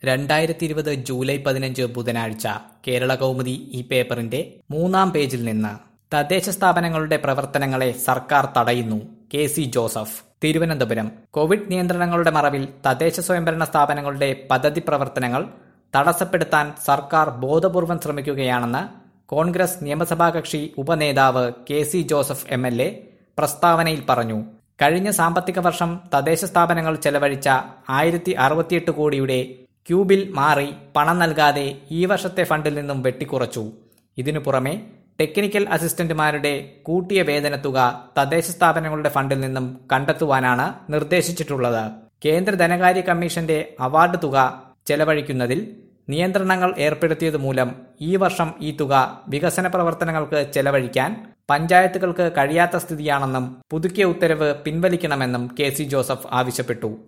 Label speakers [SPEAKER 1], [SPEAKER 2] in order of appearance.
[SPEAKER 1] രണ്ടായിരത്തി ഇരുപത് ജൂലൈ പതിനഞ്ച് ബുധനാഴ്ച കേരള കൗമുദി ഈ പേപ്പറിന്റെ മൂന്നാം പേജിൽ നിന്ന് തദ്ദേശ സ്ഥാപനങ്ങളുടെ പ്രവർത്തനങ്ങളെ സർക്കാർ തടയുന്നു K C Joseph Thiruvananthapuram covid നിയന്ത്രണങ്ങളുടെ മറവിൽ തദ്ദേശ സ്വയംഭരണ സ്ഥാപനങ്ങളുടെ പദ്ധതി പ്രവർത്തനങ്ങൾ തടസ്സപ്പെടുത്താൻ സർക്കാർ ബോധപൂർവം ശ്രമിക്കുകയാണെന്ന് കോൺഗ്രസ് നിയമസഭാ കക്ഷി ഉപനേതാവ് K C Joseph M L A പ്രസ്താവനയിൽ പറഞ്ഞു കഴിഞ്ഞ സാമ്പത്തിക വർഷം തദ്ദേശ സ്ഥാപനങ്ങൾ ചെലവഴിച്ച ആയിരത്തി അറുപത്തിയെട്ട് കോടിയുടെ ക്യൂബിൽ മാറി പണം നൽകാതെ ഈ വർഷത്തെ ഫണ്ടിൽ നിന്നും വെട്ടിക്കുറച്ചു ഇതിനു പുറമെ ടെക്നിക്കൽ അസിസ്റ്റന്റുമാരുടെ കൂട്ടിയ വേതനത്തുക തദ്ദേശ സ്ഥാപനങ്ങളുടെ ഫണ്ടിൽ നിന്നും കണ്ടെത്തുവാനാണ് നിർദ്ദേശിച്ചിട്ടുള്ളത് കേന്ദ്ര ധനകാര്യ കമ്മീഷന്റെ അവാർഡ് തുക ചെലവഴിക്കുന്നതിൽ നിയന്ത്രണങ്ങൾ ഏർപ്പെടുത്തിയത് മൂലം ഈ വർഷം ഈ തുക വികസന പ്രവർത്തനങ്ങൾക്ക് ചെലവഴിക്കാൻ പഞ്ചായത്തുകൾക്ക് കഴിയാത്ത സ്ഥിതിയാണെന്നും പുതുക്കിയ ഉത്തരവ് പിൻവലിക്കണമെന്നും കെ സി ജോസഫ് ആവശ്യപ്പെട്ടു